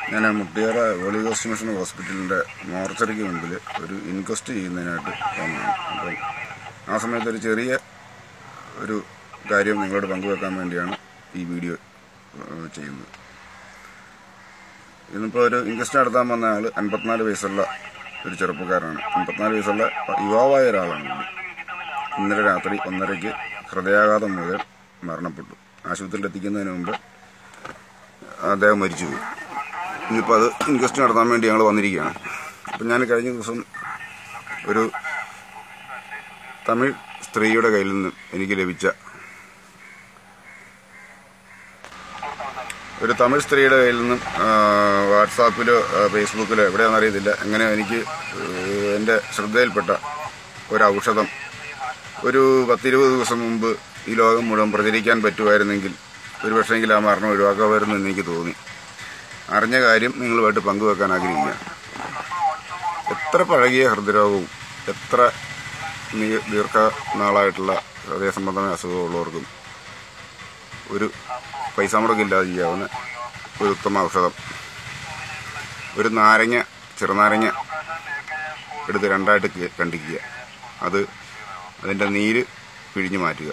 ഞാൻ മുട്ടിയറ holy ghost mission ഹോസ്പിറ്റലിൻ്റെ മോർച്ചറിക്ക് മുമ്പിൽ ഒരു ഇൻക്വസ്റ്റ് ചെയ്യുന്നതിനായിട്ട് വന്നതാണ് അപ്പം ആ സമയത്ത് ഒരു ചെറിയ ഒരു കാര്യം നിങ്ങളോട് പങ്കുവെക്കാൻ വേണ്ടിയാണ് ഈ വീഡിയോ ഏഹ്, ചെയ്യുന്നത് ഇന്നിപ്പോൾ ഒരു ഇൻക്വസ്റ്റ് നടത്താൻ വന്ന ആൾ അൻപത്തിനാല് വയസ്സുള്ള ഒരു ചെറുപ്പക്കാരനാണ് അൻപത്തിനാല് വയസ്സുള്ള യുവാവായ ഒരാളാണ് പുള്ളി. ഇന്നലെ രാത്രി ഒന്നരയ്ക്ക് ഹൃദയാഘാതം മൂലം മരണപ്പെട്ടു ആശുപത്രിയിൽ എത്തിക്കുന്നതിന് മുമ്പ് അദ്ദേഹം മരിച്ചുപോയി ഇന്നിപ്പോൾ അത് ഇൻക്വസ്റ്റ് നടത്താൻ വേണ്ടി ഞങ്ങൾ വന്നിരിക്കുകയാണ് അപ്പം ഞാൻ കഴിഞ്ഞ ദിവസം ഒരു തമിഴ് സ്ത്രീയുടെ കയ്യിൽ നിന്ന് എനിക്ക് ലഭിച്ച ഒരു തമിഴ് സ്ത്രീയുടെ കയ്യിൽ നിന്നും വാട്സാപ്പിലോ ഫേസ്ബുക്കിലോ എവിടെയാണെന്ന് അറിയത്തില്ല എങ്ങനെ എനിക്ക് ഏഹ്, എൻ്റെ ശ്രദ്ധയിൽപ്പെട്ട ഒരു ഔഷധം ഒരു പത്തിരുപത് ദിവസം മുമ്പ് ഈ ലോകം മുഴുവൻ പ്രചരിക്കാൻ പറ്റുമായിരുന്നെങ്കിൽ ഒരു പക്ഷേങ്കിൽ ആ മരണം ഒഴിവാക്കാമായിരുന്നു എന്ന് എനിക്ക് തോന്നി അറിഞ്ഞ കാര്യം നിങ്ങളുമായിട്ട് പങ്കുവെക്കാൻ ആഗ്രഹിക്കുകയാണ് എത്ര പഴകിയ ഹൃദയരോഗവും എത്ര നീ- ദീർഘനാളായിട്ടുള്ള ഹൃദയ സംബന്ധമായ അസുഖമുള്ളവർക്കും ഒരു പൈസ മുടക്കില്ലാതെ ചെയ്യാവുന്ന ഒരു ഉത്തമ ഔഷധം ഒരു നാരങ്ങ ചെറുനാരങ്ങ എടുത്ത് രണ്ടായിട്ട് കി- കണ്ടിക്കുക അത് അതിൻ്റെ നീര് പിഴിഞ്ഞു മാറ്റുക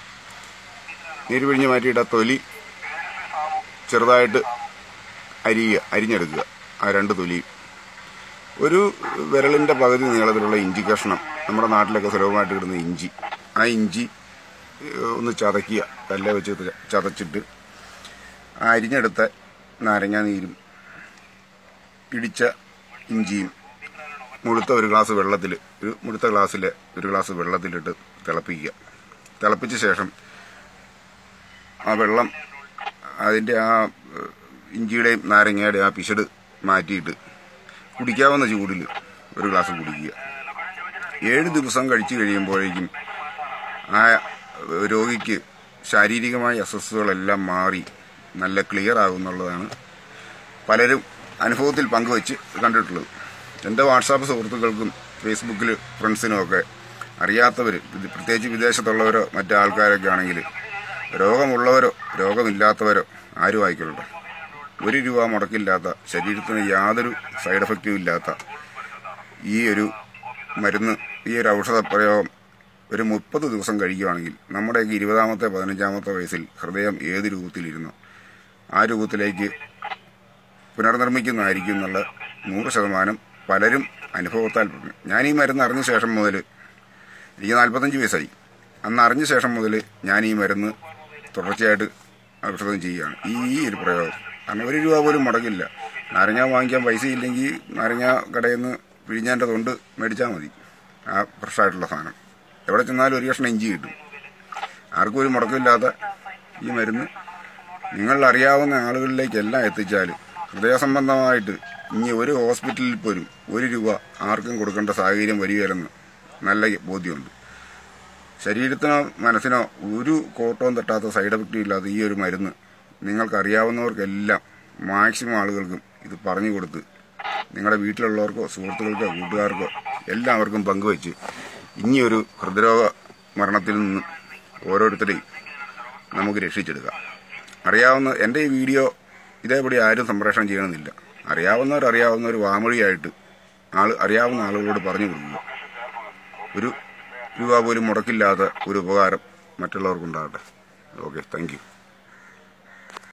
നീര് പിഴിഞ്ഞു മാറ്റിയിട്ട് ആ തൊലി ചെറുതായിട്ട് അരിയുക അരിഞ്ഞെടുക്കുക ആ രണ്ട് തൊലിയും ഒരു വിരലിൻ്റെ പകുതി നീളത്തിലുള്ള ഇഞ്ചി കഷ്ണം നമ്മുടെ നാട്ടിലൊക്കെ സുലഭമായിട്ട് കിട്ടുന്ന ഇഞ്ചി ആ ഇഞ്ചി ഏഹ്, ഒന്ന് ചതയ്ക്കുക കല്ല വെച്ച് ച- ചതച്ചിട്ട് ആ അരിഞ്ഞെടുത്ത നാരങ്ങാ നീരും ഇടിച്ച ഇഞ്ചിയും മുഴുത്ത ഒരു ഗ്ലാസ് വെള്ളത്തിൽ ഒരു മുഴുത്ത ഗ്ലാസ്സിൽ ഒരു ഗ്ലാസ് വെള്ളത്തിലിട്ട് തിളപ്പിക്കുക തിളപ്പിച്ച ശേഷം ആ വെള്ളം അതിൻ്റെ ആ ഏഹ്, ഇഞ്ചിയുടെയും നാരങ്ങയുടെയും ആ പിശട് മാറ്റിയിട്ട് കുടിക്കാവുന്ന ചൂടിൽ ഒരു ഗ്ലാസ് കുടിക്കുക ഏഴ് ദിവസം കഴിച്ചു കഴിയുമ്പോഴേക്കും ആ രോഗിക്ക് ശാരീരികമായ അസ്വസ്ഥതകളെല്ലാം മാറി നല്ല ക്ലിയർ ആകുന്നുള്ളതാണ് പലരും അനുഭവത്തിൽ പങ്കുവച്ച് കണ്ടിട്ടുള്ളത് എൻ്റെ വാട്സാപ്പ് സുഹൃത്തുക്കൾക്കും ഫേസ്ബുക്കിൽ ഫ്രണ്ട്സിനും ഒക്കെ അറിയാത്തവർ ഇത് പ്രത്യേകിച്ച് വിദേശത്തുള്ളവരോ മറ്റു ആൾക്കാരൊക്കെ ആണെങ്കിൽ രോഗമുള്ളവരോ രോഗമില്ലാത്തവരോ ആരും ആയിക്കൊള്ളട്ടെ ഒരു രൂപ മുടക്കില്ലാത്ത ശരീരത്തിന് യാതൊരു സൈഡ് എഫക്റ്റും ഇല്ലാത്ത ഈ ഒരു മരുന്ന് ഈ ഒരു ഔഷധ പ്രയോഗം ഒരു മുപ്പത് ദിവസം കഴിക്കുകയാണെങ്കിൽ നമ്മുടെയൊക്കെ ഇരുപതാമത്തെ പതിനഞ്ചാമത്തെ വയസ്സിൽ ഹൃദയം ഏത് രൂപത്തിലിരുന്നു ആ രൂപത്തിലേക്ക് പുനർനിർമ്മിക്കുന്നതായിരിക്കും എന്നുള്ള നൂറ് ശതമാനം പലരും അനുഭവത്താൽ പറഞ്ഞു ഞാൻ ഈ മരുന്ന് അറിഞ്ഞ ശേഷം മുതൽ എനിക്ക് നാൽപ്പത്തഞ്ച് വയസ്സായി അന്ന് അറിഞ്ഞ ശേഷം മുതൽ ഞാൻ ഈ മരുന്ന് തുടർച്ചയായിട്ട് ഔഷധം ചെയ്യുകയാണ് ഈ ഈ ഒരു പ്രയോഗം കാരണം ഒരു രൂപ പോലും മുടക്കില്ല നാരങ്ങ വാങ്ങിക്കാൻ പൈസ ഇല്ലെങ്കിൽ നാരങ്ങ കടയിൽ നിന്ന് പിഴിഞ്ഞാൻ്റെ തൊണ്ട് മേടിച്ചാൽ മതി ആ ഫ്രഷായിട്ടുള്ള സാധനം എവിടെ ചെന്നാലും ഒരു കഷ്ണം ഇഞ്ചി കിട്ടും ആർക്കും ഒരു മുടക്കമില്ലാത്ത ഈ മരുന്ന് നിങ്ങൾ അറിയാവുന്ന ആളുകളിലേക്കെല്ലാം എത്തിച്ചാൽ ഹൃദയ സംബന്ധമായിട്ട് ഇനി ഒരു ഹോസ്പിറ്റലിൽ പോലും ഒരു രൂപ ആർക്കും കൊടുക്കേണ്ട സാഹചര്യം വരികയില്ലെന്ന് നല്ല ബോധ്യമുണ്ട് ശരീരത്തിനോ മനസ്സിനോ ഒരു കോട്ടവും തട്ടാത്ത സൈഡ് എഫക്റ്റും ഇല്ലാത്ത ഈ ഒരു മരുന്ന് നിങ്ങൾക്കറിയാവുന്നവർക്കെല്ലാം മാക്സിമം ആളുകൾക്കും ഇത് പറഞ്ഞു കൊടുത്ത് നിങ്ങളുടെ വീട്ടിലുള്ളവർക്കോ സുഹൃത്തുക്കൾക്കോ കൂട്ടുകാർക്കോ എല്ലാവർക്കും പങ്കുവച്ച് ഇനിയൊരു ഹൃദ്രോഗ മരണത്തിൽ നിന്ന് ഓരോരുത്തരെയും നമുക്ക് രക്ഷിച്ചെടുക്കാം അറിയാവുന്ന എൻ്റെ ഈ വീഡിയോ ഇതേപടി ആരും സംപ്രേഷണം ചെയ്യണമെന്നില്ല അറിയാവുന്നവർ അറിയാവുന്നവർ വാമൊഴിയായിട്ട് ആൾ അറിയാവുന്ന ആളുകളോട് പറഞ്ഞു കൊടുക്കുക ഒരു രൂപ പോലും മുടക്കില്ലാത്ത ഒരു ഉപകാരം മറ്റുള്ളവർക്കുണ്ടാകട്ടെ ഓക്കെ താങ്ക് യു